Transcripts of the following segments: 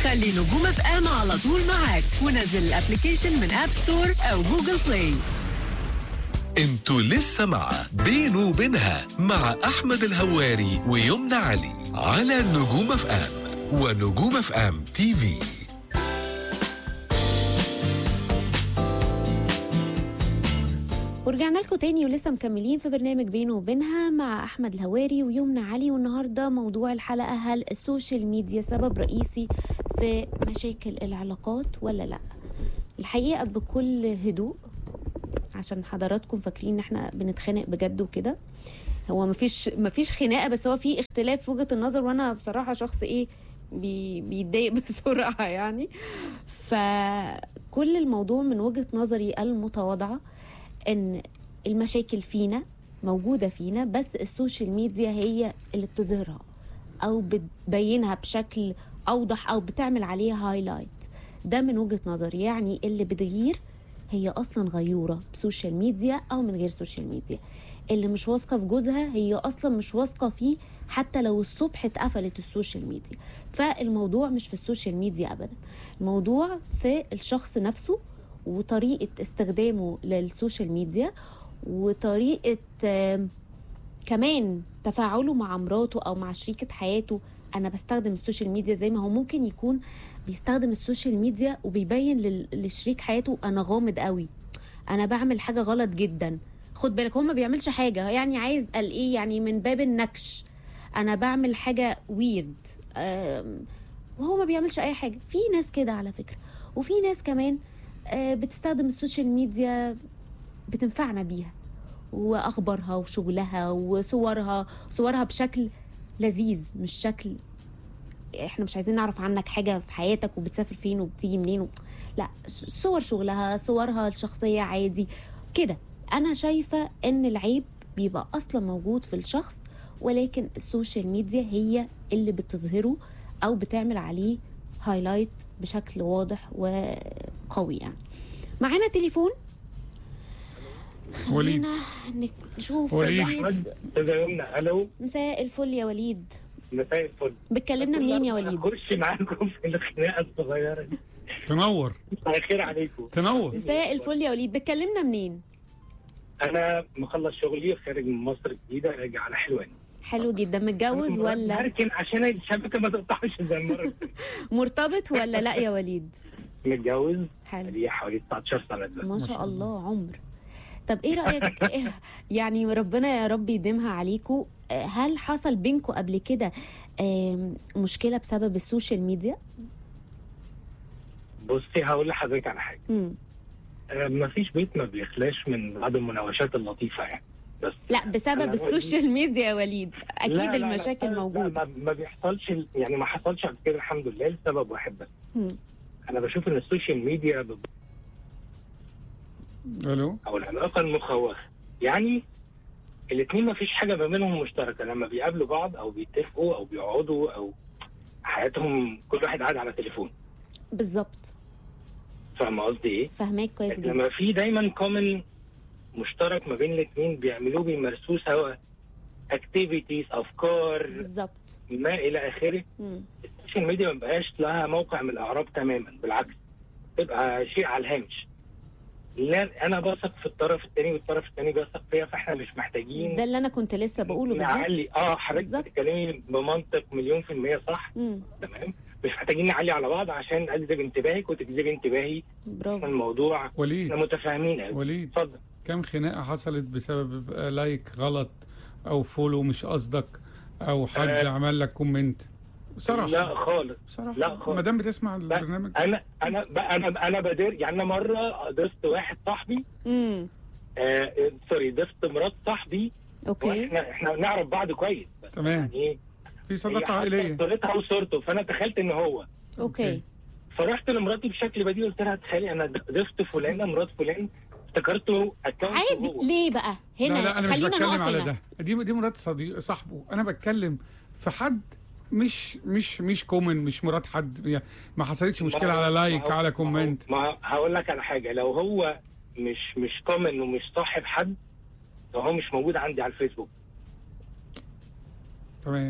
خلي نجوم اف ام على طول معاك ونزل الابلكيشن من اب ستور او جوجل بلاي انتوا لسه مع بينه وبينها مع احمد الهواري ويمنى علي على نجوم اف ام ونجوم اف ام تي في ورجعنا لكم تاني ولسه مكملين في برنامج بينه وبينها مع احمد الهواري ويمنى علي والنهارده موضوع الحلقه هل السوشيال ميديا سبب رئيسي في مشاكل العلاقات ولا لا الحقيقه بكل هدوء عشان حضراتكم فاكرين ان احنا بنتخانق بجد وكده هو مفيش مفيش خناقه بس هو في اختلاف في وجهه النظر وانا بصراحه شخص ايه بي بيتضايق بسرعه يعني فكل الموضوع من وجهه نظري المتواضعه ان المشاكل فينا موجوده فينا بس السوشيال ميديا هي اللي بتظهرها او بتبينها بشكل اوضح او بتعمل عليها هايلايت ده من وجهه نظري يعني اللي بتغير هي اصلا غيوره بسوشيال ميديا او من غير سوشيال ميديا اللي مش واثقه في جوزها هي اصلا مش واثقه فيه حتى لو الصبح اتقفلت السوشيال ميديا فالموضوع مش في السوشيال ميديا ابدا الموضوع في الشخص نفسه وطريقه استخدامه للسوشيال ميديا وطريقه آم، كمان تفاعله مع مراته او مع شريكه حياته انا بستخدم السوشيال ميديا زي ما هو ممكن يكون بيستخدم السوشيال ميديا وبيبين لل- لشريك حياته انا غامض قوي انا بعمل حاجه غلط جدا خد بالك هو ما بيعملش حاجه يعني عايز قال ايه يعني من باب النكش انا بعمل حاجه ويرد وهو ما بيعملش اي حاجه في ناس كده على فكره وفي ناس كمان آه، بتستخدم السوشيال ميديا بتنفعنا بيها واخبارها وشغلها وصورها صورها بشكل لذيذ مش شكل احنا مش عايزين نعرف عنك حاجه في حياتك وبتسافر فين وبتيجي منين و... لا ش- صور شغلها صورها الشخصيه عادي كده انا شايفه ان العيب بيبقى اصلا موجود في الشخص ولكن السوشيال ميديا هي اللي بتظهره او بتعمل عليه هايلايت بشكل واضح وقوي يعني معانا تليفون وليد. خلينا نك- نشوف وليد. وليد. احمد استاذ يمنى الو مساء الفل يا وليد مساء الفل بتكلمنا منين يا وليد اخش معاكم في الخناقه الصغيره دي تنور مساء الخير عليكم تنور مساء الفل يا وليد بتكلمنا منين انا مخلص شغلي خارج من مصر الجديده راجع على حلوان حلو جدا متجوز ولا لكن عشان الشبكه ما تقطعش زي المره اللي فاتت. مرتبط ولا لا يا وليد متجوز حلو لي حوالي 19 سنه دلوقتي ما شاء الله عمر طب ايه رايك إيه يعني ربنا يا رب يديمها عليكم آه، هل حصل بينكم قبل كده آم، مشكله بسبب السوشيال ميديا بصي هقول لحضرتك على حاجه مم. ما فيش بيت ما بيخلاش من بعض المناوشات اللطيفه يعني بس لا بسبب أنا- السوشيال ميديا يا وليد لا، اكيد لا، لا، المشاكل لا، موجوده ما, ما بيحصلش يعني ما حصلش قبل كده الحمد لله لسبب واحد بس مم. انا بشوف ان السوشيال ميديا ب- الو او العلاقه المخوفه يعني الاثنين ما فيش حاجه ما بينهم مشتركه لما بيقابلوا بعض او بيتفقوا او بيقعدوا او حياتهم كل واحد قاعد على تليفون بالظبط فاهم قصدي ايه؟ فاهماك كويس لكن جدا لما في دايما كومن مشترك ما بين الاثنين بيعملوه بيمارسوه سوا اكتيفيتيز افكار بالظبط ما الى اخره مم. السوشيال ميديا ما بقاش لها موقع من الاعراب تماما بالعكس تبقى شيء على الهامش لا انا بثق في الطرف الثاني والطرف الثاني بيثق فيا فاحنا مش محتاجين ده اللي انا كنت لسه بقوله نعلي بالظبط اه حضرتك بالظبط. بتتكلمي بمنطق مليون في المية صح مم. تمام مش محتاجين نعلي على بعض عشان اجذب انتباهك وتجذب انتباهي برافو الموضوع وليد احنا متفاهمين قوي وليد اتفضل كم خناقه حصلت بسبب لايك غلط او فولو مش قصدك او حد آه. عمل لك كومنت بصراحه لا خالص بصراحه لا خالص. ما دام بتسمع البرنامج انا انا انا انا بدير يعني انا مره ضفت واحد صاحبي امم آه سوري ضفت مرات صاحبي اوكي واحنا احنا نعرف بعض كويس بس تمام. يعني ايه في هي صداقه حتى عائليه صورتها وصورته فانا تخيلت ان هو اوكي فرحت لمراتي بشكل بديهي قلت لها تخيلي انا ضفت فلانه مرات فلان افتكرته اكونت عادي ليه بقى هنا لا لا انا مش خلينا بتكلم نقف على هنا ده دي دي مرات صديق صاحبه انا بتكلم في حد مش مش مش كومن مش مرات حد يعني ما حصلتش مشكله على لايك على كومنت ما هقول لك على حاجه لو هو مش مش كومن ومش صاحب حد لو هو مش موجود عندي على الفيسبوك تمام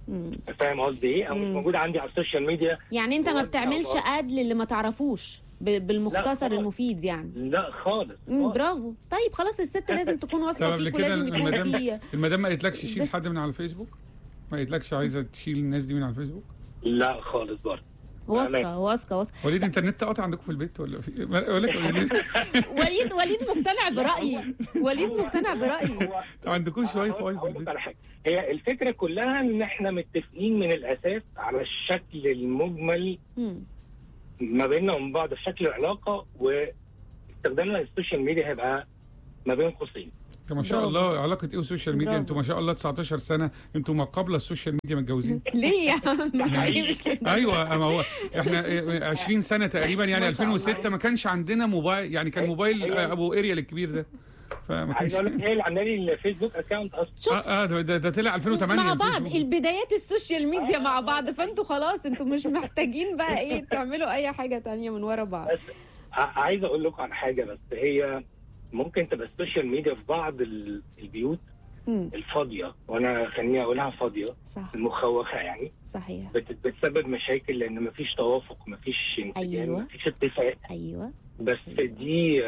مم. فاهم قصدي ايه او مش مم. موجود عندي على السوشيال ميديا يعني انت ما هو بتعملش الأخبار. اد للي ما تعرفوش ب- بالمختصر خالص. المفيد يعني لا خالص مم، خالص. برافو طيب خلاص الست لازم تكون طب واثقه قبل فيك كده ولازم يكون المدام في المدام ما قالتلكش إزاي؟ شيل حد من على الفيسبوك؟ ما قالتلكش عايزه تشيل الناس دي من على الفيسبوك؟ لا خالص برضه واثقه واثقه واثقه وليد انت النت قاطع عندكم في البيت ولا في اقول لك وليد وليد وليد مقتنع برأيي وليد مقتنع برأيي هو ما عندكوش واي فاي هقول- في هقول لك البيت على حاجه هي الفكره كلها ان احنا متفقين من الاساس على الشكل المجمل مم. ما بيننا ومن بعض في شكل العلاقه واستخدامنا للسوشيال ميديا هيبقى ما بين قوسين انت ما شاء برافو. الله علاقه ايه والسوشيال ميديا برافو. انتوا ما شاء الله 19 سنه انتوا ما قبل السوشيال ميديا متجوزين ليه يا عم ليه مش كده ايوه ما هو احنا 20 سنه تقريبا يعني ما شاء الله. 2006 ما كانش عندنا موبايل يعني كان موبايل أيوة. ابو اريال الكبير ده فما عايز كانش اقول لك هي اللي عامله لي الفيسبوك اكونت اصلا شفت اه, آه ده, ده, ده طلع 2008 مع بعض الفيسبوك. البدايات السوشيال ميديا مع بعض فانتوا خلاص انتوا مش محتاجين بقى ايه تعملوا اي حاجه تانية من ورا بعض بس ع- عايز اقول لكم على حاجه بس هي ممكن تبقى السوشيال ميديا في بعض ال- البيوت مم. الفاضيه وانا خليني اقولها فاضيه صح المخوخه يعني صحيح بت- بتسبب مشاكل لان مفيش توافق مفيش انسجام أيوة. مفيش اتفاق ايوه بس دي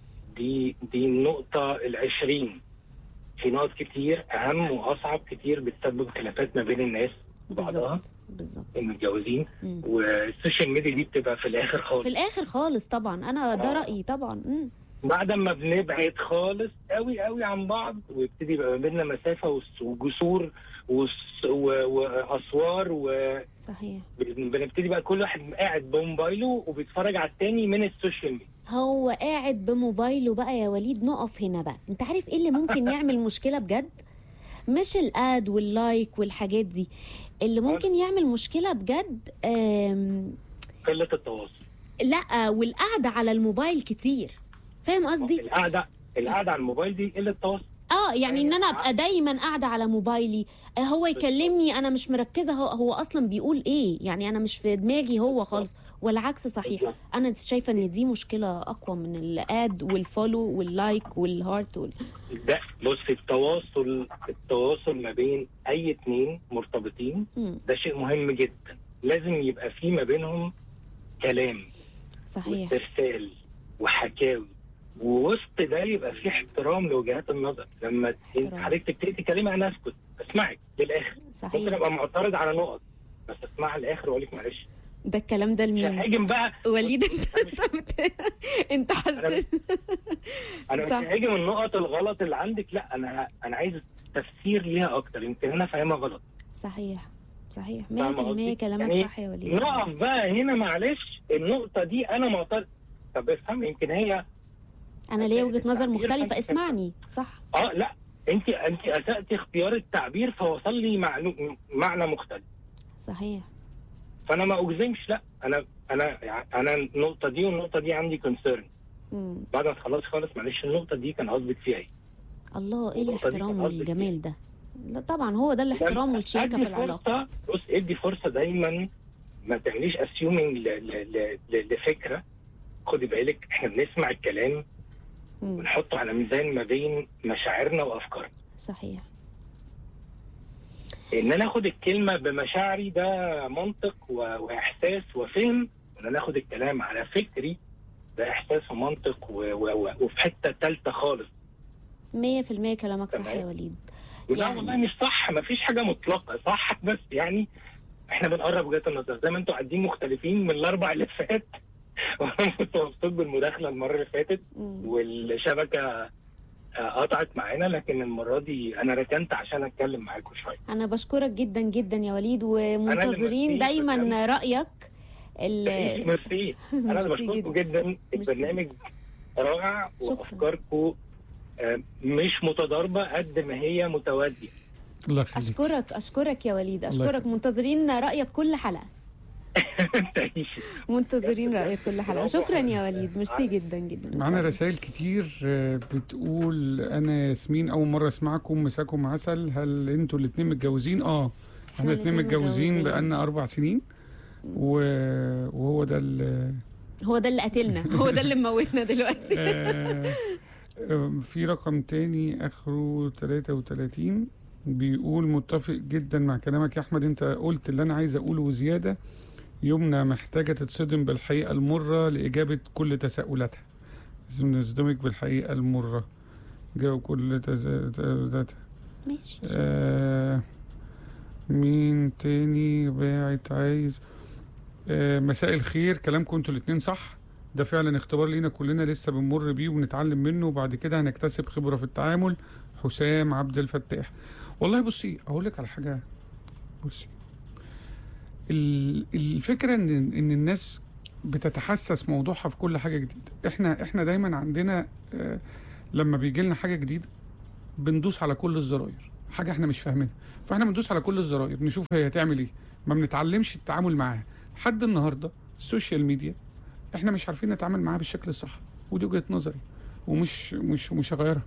دي دي النقطة العشرين في نقط كتير أهم وأصعب كتير بتسبب خلافات ما بين الناس وبعضها بالظبط بالظبط المتجوزين مم. والسوشيال ميديا دي بتبقى في الآخر خالص في الاخر خالص طبعا انا ده آه. رايي طبعا مم. بعد ما بنبعد خالص قوي قوي عن بعض ويبتدي يبقى ما بيننا مسافة وس- وجسور وس- و- وأسوار صحيح وبنبتدي بقى كل واحد قاعد بموبايله وبيتفرج على التاني من السوشيال ميديا هو قاعد بموبايله بقى يا وليد نقف هنا بقى انت عارف ايه اللي ممكن يعمل مشكله بجد مش الاد واللايك والحاجات دي اللي ممكن يعمل مشكله بجد آم، قلة التواصل لا والقعده على الموبايل كتير فاهم قصدي القعدة القعدة على الموبايل دي قلة تواصل اه يعني ان انا ابقى دايما قاعده على موبايلي آه، هو يكلمني انا مش مركزه هو, هو اصلا بيقول ايه يعني انا مش في دماغي هو خالص والعكس صحيح بالظبط. انا شايفه ان دي مشكله اقوى من الاد والفولو واللايك والهارت وال... ده بص التواصل التواصل ما بين اي اتنين مرتبطين مم، ده شيء مهم جدا لازم يبقى في ما بينهم كلام صحيح واسترسال وحكاوي ووسط ده يبقى في احترام لوجهات النظر لما انت احترام. حضرتك تبتدي تتكلمي انا اسكت اسمعك للاخر ممكن صحيح ابقى معترض على نقط بس اسمعها للاخر واقول لك معلش ده الكلام ده مش لمين هاجم بقى وليد انت انت انت حسيت انا مش صح. هاجم النقط الغلط اللي عندك لا انا انا عايز تفسير ليها اكتر يمكن انا فاهمها غلط صحيح صحيح 100% فاهمة قصدي؟ كلامك يعني صح يا وليد نقف بقى هنا معلش النقطة دي أنا معترض طب افهم يمكن هي انا ليا وجهه نظر التعبير مختلفه كان- اسمعني صح اه لا انت انت اسأت اختيار التعبير فوصل لي معلو... معنى مختلف صحيح فانا ما اجزمش لا انا انا انا النقطة دي والنقطة دي عندي كونسيرن مم. بعد ما تخلص خالص معلش النقطة دي كان قصدك فيها ايه؟ الله ايه النقطة دي الاحترام كان قصدك والجمال ده لا طبعا هو ده الاحترام والشياكه ادي في العلاقه فرصة بص ادي فرصة دايما ما تعمليش اسيومنج لفكرة خدي بالك احنا بنسمع الكلام مم. ونحطه على ميزان ما بين مشاعرنا وافكارنا صحيح ان انا اخد الكلمه بمشاعري ده منطق و... واحساس وفهم وان انا اخد الكلام على فكري ده احساس ومنطق و... و... و... وفي حته ثالثه خالص 100% كلامك صح تمام. يا وليد وده يعني- والله مش صح ما فيش حاجه مطلقه صح بس يعني احنا بنقرب وجهات النظر زي ما انتوا قاعدين مختلفين من الاربع اللي فات وانا كنت مبسوط بالمداخله المره اللي فاتت مم. والشبكه آه، قطعت معانا لكن المره دي انا ركنت عشان اتكلم معاكم شويه انا بشكرك جدا جدا يا وليد ومنتظرين ميرسي دايما جداً. رايك ال- ميرسي انا ميرسي بشكركم جدا ميرسي البرنامج رائع شكراً. وافكاركم آه، مش متضاربه قد ما هي متوازيه الله يخليك اشكرك اشكرك يا وليد الله اشكرك يخليك. منتظرين رايك كل حلقه تعيشي منتظرين رايك كل حلقه برافو شكرا يا عليك. وليد ميرسي جدا جدا معانا اتفضل. رسائل كتير آه، بتقول انا ياسمين اول مره اسمعكم مساكم عسل هل انتوا الاتنين متجوزين اه احنا الاتنين الاتنين متجوزين متجوزين. بقالنا اربع سنين و- وهو ده ال- هو ده اللي قتلنا هو ده اللي موتنا دلوقتي آه، آه، في رقم تاني اخره 33 بيقول متفق جدا مع كلامك يا احمد انت قلت اللي انا عايز اقوله وزياده يمنى محتاجه تتصدم بالحقيقه المره لاجابه كل تساؤلاتها لازم نصدمك بالحقيقه المره جاوب كل تساؤلاتها ماشي آه مين تاني باعت عايز آه مساء الخير كلامكم انتوا الاتنين صح ده فعلا اختبار لينا كلنا لسه بنمر بيه وبنتعلم منه وبعد كده هنكتسب خبرة في التعامل حسام عبد الفتاح والله بصي اقول لك على حاجة بصي ال- الفكرة ان ان الناس بتتحسس موضوعها في كل حاجة جديدة احنا احنا دايما عندنا آه لما بيجي لنا حاجة جديدة بندوس على كل الزراير حاجه احنا مش فاهمينها فاحنا بندوس على كل الزراير نشوف هي هتعمل ايه ما بنتعلمش التعامل معاها لحد النهارده السوشيال ميديا احنا مش عارفين نتعامل معاها بالشكل الصح ودي وجهه نظري ومش مش مش هغيرها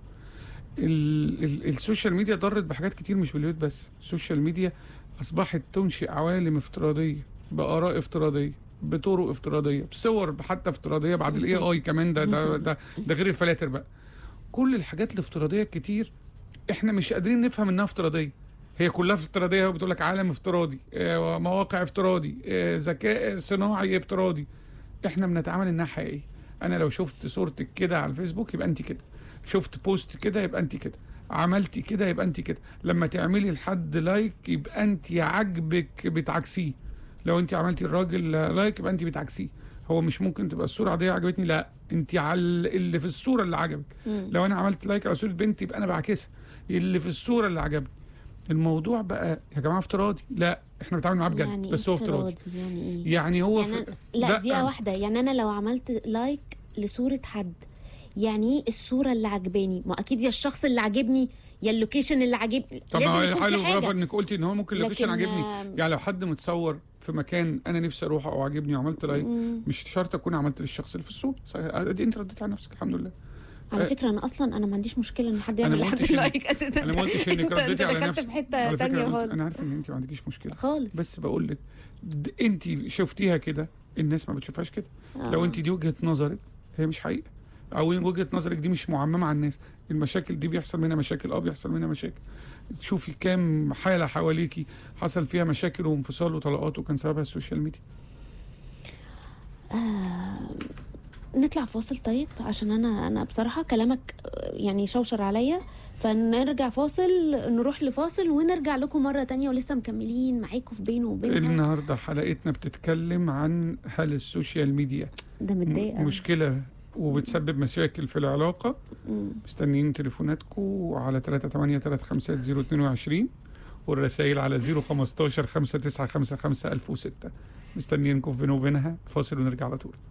ال ال السوشيال ميديا ضرت بحاجات كتير مش بالبيت بس السوشيال ميديا اصبحت تنشئ عوالم افتراضيه باراء افتراضيه بطرق افتراضيه بصور حتى افتراضيه بعد الاي اي كمان ده ده ده, ده غير الفلاتر بقى كل الحاجات الافتراضيه الكتير احنا مش قادرين نفهم انها افتراضيه هي كلها افتراضيه وبتقول لك عالم افتراضي آه، مواقع افتراضي آه، ذكاء صناعي افتراضي احنا بنتعامل انها حقيقيه انا لو شفت صورتك كده على الفيسبوك يبقى انت كده شفت بوست كده يبقى انت كده عملتي كده يبقى انت كده لما تعملي لحد لايك يبقى انت عاجبك بتعكسيه لو انت عملتي الراجل لايك يبقى انت بتعكسيه هو مش ممكن تبقى الصوره عاديه عجبتني لا انت على اللي في الصوره اللي عجبك لو انا عملت لايك على صوره بنت يبقى انا بعكسها اللي في الصوره اللي عجبني الموضوع بقى يا جماعه افتراضي لا احنا بنتعامل معاه بجد يعني بس هو افتراضي يعني ايه يعني هو يعني في... أنا لا دقيقة واحدة يعني أنا لو عملت لايك لصورة حد يعني ايه الصورة اللي عجباني؟ ما أكيد يا الشخص اللي عاجبني يا اللوكيشن اللي عاجبني طب لازم ما يكون حلو في برافو حاجة انك قلتي ان هو ممكن اللوكيشن لكن، عاجبني آم، يعني لو حد متصور في مكان انا نفسي اروحه او عاجبني وعملت لايك مم. مش شرط اكون عملت للشخص اللي في الصوره صحيح. دي انت رديتي على نفسك الحمد لله على آه، فكرة أنا أصلا أنا ما عنديش مشكلة إن حد أنا يعمل ما لحد قلتش إن- لايك أساسا انا ما قلتش انك أنت- رديتي أنت على دخلت نفسك في حتة على فكرة تانية أنا- خالص انا عارف ان انت ما عندكيش مشكله خالص بس بقول لك د- انت شفتيها كده الناس ما بتشوفهاش كده لو آه. انت دي وجهه نظرك هي مش حقيقه او وجهه نظرك دي مش معممه على الناس المشاكل دي بيحصل منها مشاكل اه بيحصل منها مشاكل تشوفي كام حاله حواليكي حصل فيها مشاكل وانفصال وطلاقات وكان سببها السوشيال ميديا نطلع فاصل طيب عشان أنا أنا بصراحة كلامك آه، يعني شوشر عليا فنرجع فاصل نروح لفاصل ونرجع لكم مرة تانية ولسه مكملين معاكم في بينه وبينها النهارده حلقتنا بتتكلم عن هل السوشيال ميديا ده متضايق أوي. مشكله وبتسبب مشاكل في العلاقه مم. مستنيين تليفوناتكم على 38 35 022 والرسائل على 015 5955 1006 مستنيينكم في بينه وبينها فاصل ونرجع على طول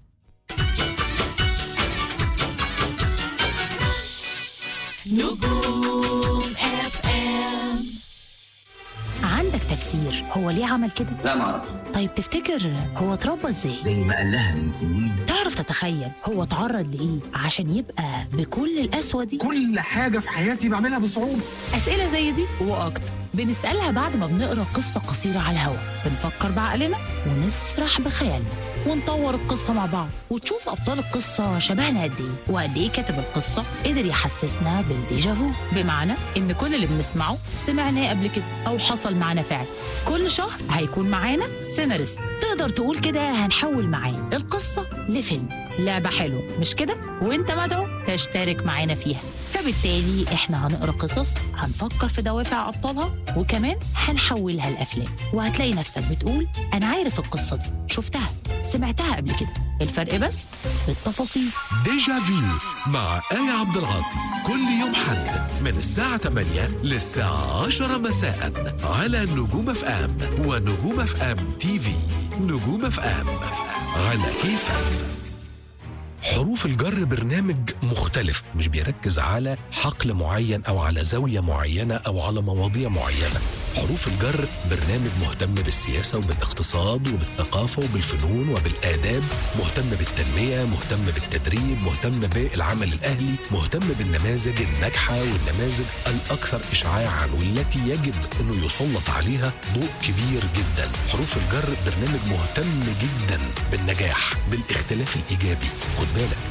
نجوم اف ام عندك تفسير هو ليه عمل كده؟ لا ما اعرف طيب تفتكر هو اتربى ازاي؟ زي ما قال لها من سنين تعرف تتخيل هو اتعرض لايه عشان يبقى بكل القسوه دي؟ كل حاجة في حياتي بعملها بصعوبة اسئله زي دي واكتر بنسالها بعد ما بنقرا قصه قصيره على الهوا بنفكر بعقلنا ونسرح بخيالنا ونطور القصه مع بعض وتشوف ابطال القصه شبهنا قد ايه وقد ايه كاتب القصه قدر يحسسنا بالديجافو بمعنى ان كل اللي بنسمعه سمعناه قبل كده او حصل معانا فعلا كل شهر هيكون معانا سيناريست تقدر تقول كده هنحول معاه القصه لفيلم لعبة حلوة مش كده؟ وانت مدعو تشترك معانا فيها فبالتالي احنا هنقرا قصص هنفكر في دوافع ابطالها وكمان هنحولها لافلام وهتلاقي نفسك بتقول انا عارف القصة دي شفتها سمعتها قبل كده الفرق بس في التفاصيل ديجا فيو مع آية عبد العاطي كل يوم حد من الساعة 8 للساعة 10 مساء على نجوم اف ام ونجوم اف ام تي في نجوم اف ام على كيفك حروف الجر برنامج مختلف مش بيركز على حقل معين او على زاوية معينة او على مواضيع معينة حروف الجر برنامج مهتم بالسياسة وبالاقتصاد وبالثقافة وبالفنون وبالآداب مهتم بالتنمية مهتم بالتدريب مهتم بالعمل الأهلي مهتم بالنماذج الناجحة والنماذج الأكثر إشعاعا والتي يجب أنه يسلط عليها ضوء كبير جدا حروف الجر برنامج مهتم جدا بالنجاح بالاختلاف الإيجابي خد بالك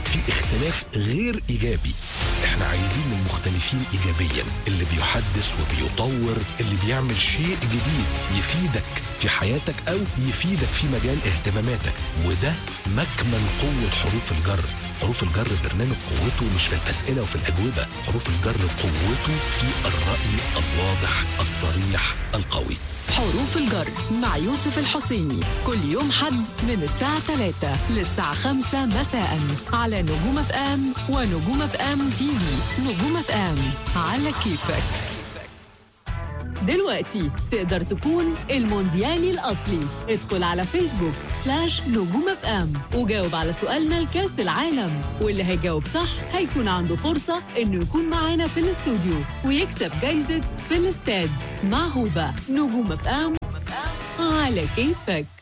في اختلاف غير ايجابي احنا عايزين المختلفين ايجابيا اللي بيحدث وبيطور اللي بيعمل شيء جديد يفيدك في حياتك او يفيدك في مجال اهتماماتك وده مكمن قوه حروف الجر حروف الجر برنامج قوته مش في الاسئله وفي الاجوبه حروف الجر قوته في الراي الواضح الصريح القوي حروف الجر مع يوسف الحسيني كل يوم حد من الساعة 3 للساعة 5 مساء على نجوم اف ام ونجوم اف ام تي في نجوم اف ام على كيفك دلوقتي تقدر تكون المونديالي الأصلي ادخل على فيسبوك سلاش نجوم اف ام وجاوب على سؤالنا لكاس العالم واللي هيجاوب صح هيكون عنده فرصة انه يكون معانا في الاستوديو ويكسب جايزة في الاستاد مع هوبا نجوم اف ام على كيفك